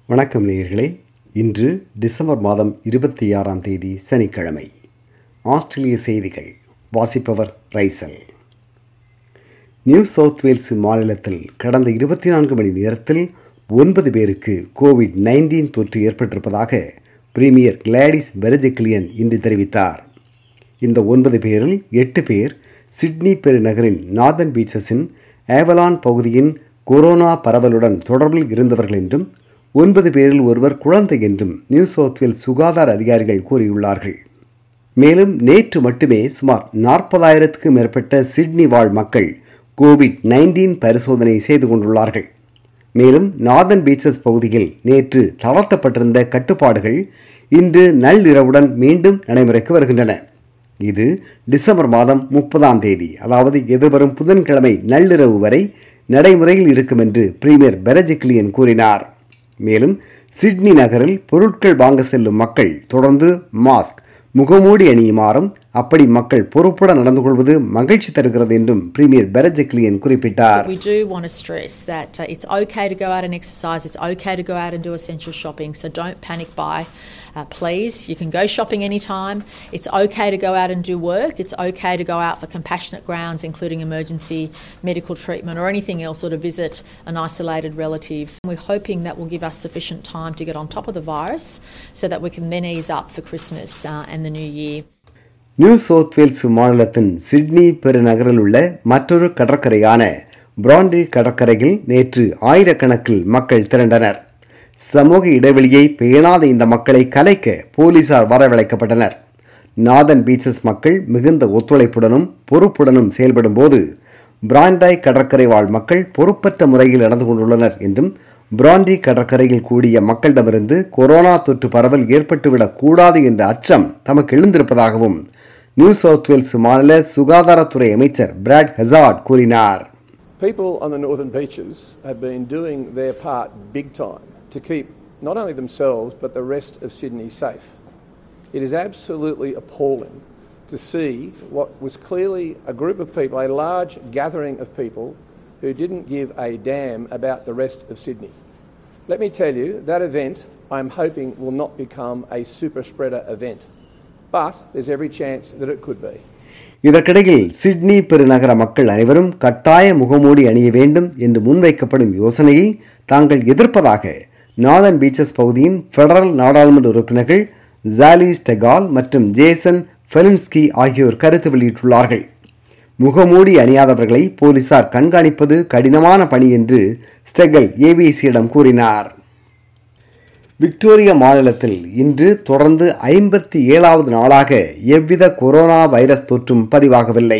வணக்கம் நேயர்களே இன்று டிசம்பர் மாதம் இருபத்தி ஆறாம் தேதி சனிக்கிழமை ஆஸ்திரேலிய செய்திகள் வாசிப்பவர் ரைசல் நியூ சவுத் வேல்ஸ் மாநிலத்தில் கடந்த இருபத்தி நான்கு மணி நேரத்தில் ஒன்பது பேருக்கு கோவிட் நைன்டீன் தொற்று ஏற்பட்டிருப்பதாக பிரீமியர் கிளாடிஸ் பெரஜெக்லியன் இன்று தெரிவித்தார் இந்த ஒன்பது பேரில் எட்டு பேர் சிட்னி பெருநகரின் நார்தன் பீச்சஸின் ஏவலான் பகுதியின் கொரோனா பரவலுடன் தொடர்பில் இருந்தவர்கள் என்றும் ஒன்பது பேரில் ஒருவர் குழந்தை என்றும் நியூ சவுத் வேல்ஸ் சுகாதார அதிகாரிகள் கூறியுள்ளார்கள் மேலும் நேற்று மட்டுமே சுமார் நாற்பதாயிரத்துக்கும் மேற்பட்ட சிட்னி வாழ் மக்கள் கோவிட் நைன்டீன் பரிசோதனை செய்து கொண்டுள்ளார்கள் மேலும் நார்தன் பீச்சஸ் பகுதியில் நேற்று தளர்த்தப்பட்டிருந்த கட்டுப்பாடுகள் இன்று நள்ளிரவுடன் மீண்டும் நடைமுறைக்கு வருகின்றன இது டிசம்பர் மாதம் முப்பதாம் தேதி அதாவது எதிர்வரும் புதன்கிழமை நள்ளிரவு வரை நடைமுறையில் இருக்கும் என்று பிரீமியர் பெரஜிக்லியன் கூறினார் மேலும் சிட்னி நகரில் பொருட்கள் வாங்க செல்லும் மக்கள் தொடர்ந்து மாஸ்க் முகமூடி அணியுமாறும் அப்படி மக்கள் பொறுப்புடன் நடந்து கொள்வது மகிழ்ச்சி தருகிறது என்றும் பிரீமியர் பெரஜெக்லியன் குறிப்பிட்டார் We do want to stress that uh, it's okay to go out and exercise, it's okay to go out and do essential shopping, so don't panic buy. Uh, please, you can go shopping anytime. It's okay to go out and do work. It's okay to go out for compassionate grounds, including emergency medical treatment or anything else, or to visit an isolated relative. We're hoping that will give us sufficient time to get on top of the virus so that we can then ease up for Christmas uh, and the new year. New South Wales மாநிலத்தின் Sydney பெருநகரில் உள்ள மற்றொரு கடற்கரையான brandy கடற்கரையில் நேற்று ஆயிரக்கணக்கில் மக்கள் திரண்டனர் சமூக இடைவெளியை பேணாத இந்த மக்களை கலைக்க போலீசார் வரவழைக்கப்பட்டனர் நாதன் பீச்சஸ் மக்கள் மிகுந்த ஒத்துழைப்புடனும் பொறுப்புடனும் செயல்படும் போது பிராண்டாய் கடற்கரை வாழ் மக்கள் பொறுப்பற்ற முறையில் நடந்து கொண்டுள்ளனர் என்றும் பிராண்டி கடற்கரையில் கூடிய மக்களிடமிருந்து கொரோனா தொற்று பரவல் ஏற்பட்டுவிடக் கூடாது என்ற அச்சம் தமக்கு எழுந்திருப்பதாகவும் நியூ சவுத் வேல்ஸ் மாநில சுகாதாரத்துறை அமைச்சர் பிராட் ஹெசார்ட் கூறினார் People on the northern beaches have been doing their part big time to keep not only themselves but the rest of Sydney safe. It is absolutely appalling to see what was clearly a group of people, a large gathering of people who didn't give a damn about the rest of Sydney. Let me tell you, that event I'm hoping will not become a super spreader event, but there's every chance that it could be. இதற்கிடையில் Sydney பெருநகர மக்கள் அனைவரும் கட்டாய முகமூடி அணிய வேண்டும் என்று முன்வைக்கப்படும் யோசனையை தாங்கள் எதிர்ப்பதாக நார்தன் பீச்சஸ் பகுதியின் பெடரல் நாடாளுமன்ற உறுப்பினர்கள் ஜாலி ஸ்டெகால் மற்றும் ஜேசன் ஃபெலின்ஸ்கி ஆகியோர் கருத்து வெளியிட்டுள்ளார்கள் முகமூடி அணியாதவர்களை போலீசார் கண்காணிப்பது கடினமான பணி என்று ஸ்டெகல் ஏபிசியிடம் கூறினார் விக்டோரியா மாநிலத்தில் இன்று தொடர்ந்து ஐம்பத்தி ஏழாவது நாளாக எவ்வித கொரோனா வைரஸ் தொற்றும் பதிவாகவில்லை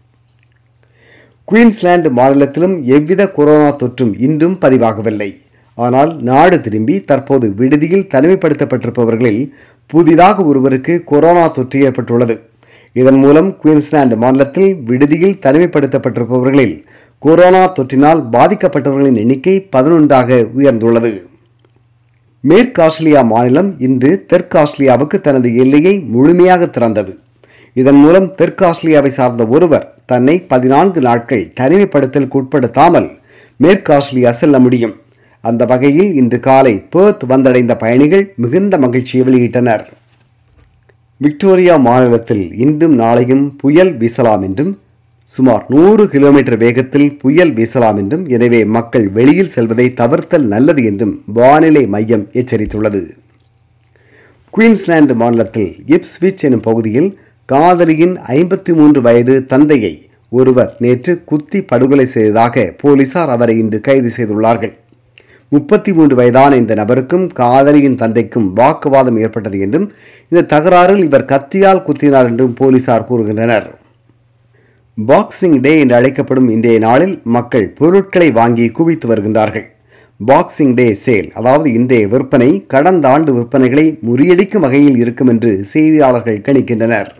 குயின்ஸ்லாந்து மாநிலத்திலும் எவ்வித கொரோனா தொற்றும் இன்றும் பதிவாகவில்லை ஆனால் நாடு திரும்பி தற்போது விடுதியில் தனிமைப்படுத்தப்பட்டிருப்பவர்களில் புதிதாக ஒருவருக்கு கொரோனா தொற்று ஏற்பட்டுள்ளது இதன் மூலம் குயின்ஸ்லாந்து மாநிலத்தில் விடுதியில் தனிமைப்படுத்தப்பட்டிருப்பவர்களில் கொரோனா தொற்றினால் பாதிக்கப்பட்டவர்களின் எண்ணிக்கை பதினொன்றாக உயர்ந்துள்ளது மேற்கு ஆஸ்திரேலியா மாநிலம் இன்று தெற்கு ஆஸ்திரேலியாவுக்கு தனது எல்லையை முழுமையாக திறந்தது இதன் மூலம் தெற்கு ஆஸ்திரேலியாவை சார்ந்த ஒருவர் தன்னை பதினான்கு நாட்கள் தனிமைப்படுத்தலுக்கு உட்படுத்தாமல் மேற்கு ஆஸ்திரேலியா செல்ல முடியும் அந்த வகையில் இன்று காலை பேர்த் வந்தடைந்த பயணிகள் மிகுந்த மகிழ்ச்சியை வெளியிட்டனர் விக்டோரியா மாநிலத்தில் இன்றும் நாளையும் புயல் வீசலாம் என்றும் சுமார் நூறு கிலோமீட்டர் வேகத்தில் புயல் வீசலாம் என்றும் எனவே மக்கள் வெளியில் செல்வதை தவிர்த்தல் நல்லது என்றும் வானிலை மையம் எச்சரித்துள்ளது குயின்ஸ்லாந்து மாநிலத்தில் இப்ஸ்விச் எனும் பகுதியில் காதலியின் ஐம்பத்தி மூன்று வயது தந்தையை ஒருவர் நேற்று குத்தி படுகொலை செய்ததாக போலீசார் அவரை இன்று கைது செய்துள்ளார்கள் முப்பத்தி மூன்று வயதான இந்த நபருக்கும் காதலியின் தந்தைக்கும் வாக்குவாதம் ஏற்பட்டது என்றும் இந்த தகராறில் இவர் கத்தியால் குத்தினார் என்றும் போலீசார் கூறுகின்றனர் பாக்ஸிங் டே என்று அழைக்கப்படும் இன்றைய நாளில் மக்கள் பொருட்களை வாங்கி குவித்து வருகின்றார்கள் பாக்ஸிங் டே சேல் அதாவது இன்றைய விற்பனை கடந்த ஆண்டு விற்பனைகளை முறியடிக்கும் வகையில் இருக்கும் என்று செய்தியாளர்கள் கணிக்கின்றனர்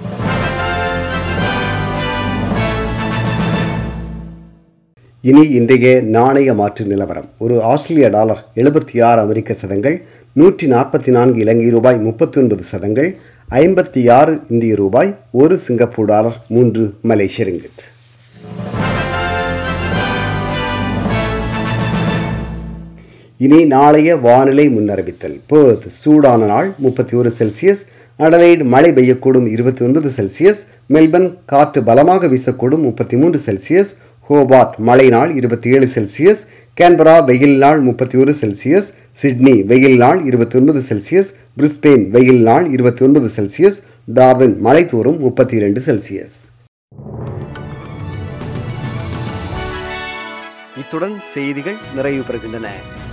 இனி இன்றைய நாணய மாற்று நிலவரம் ஒரு ஆஸ்திரேலிய டாலர் எழுபத்தி ஆறு அமெரிக்க சதங்கள் நூற்றி நாற்பத்தி நான்கு இலங்கை ரூபாய் முப்பத்தி ஒன்பது சதங்கள் ஐம்பத்தி ஆறு இந்திய ரூபாய் ஒரு சிங்கப்பூர் டாலர் மூன்று மலேசிய ரிங்கித் இனி நாளைய வானிலை முன்னறிவித்தல் பேர்த் சூடான நாள் முப்பத்தி ஒரு செல்சியஸ் அடலைடு மழை பெய்யக்கூடும் இருபத்தி ஒன்பது செல்சியஸ் மெல்பர்ன் காற்று பலமாக வீசக்கூடும் முப்பத்தி மூன்று செல்சியஸ் ஹோபார்ட் மழை நாள் இருபத்தி ஏழு செல்சியஸ் கேன்பரா வெயில் நாள் முப்பத்தி ஒரு செல்சியஸ் சிட்னி வெயில் நாள் இருபத்தி ஒன்பது செல்சியஸ் பிரிஸ்பெயின் வெயில் நாள் இருபத்தி ஒன்பது செல்சியஸ் டார்வின் மழை தோறும் முப்பத்தி இரண்டு செல்சியஸ் இத்துடன் செய்திகள் நிறைவு பெறுகின்றன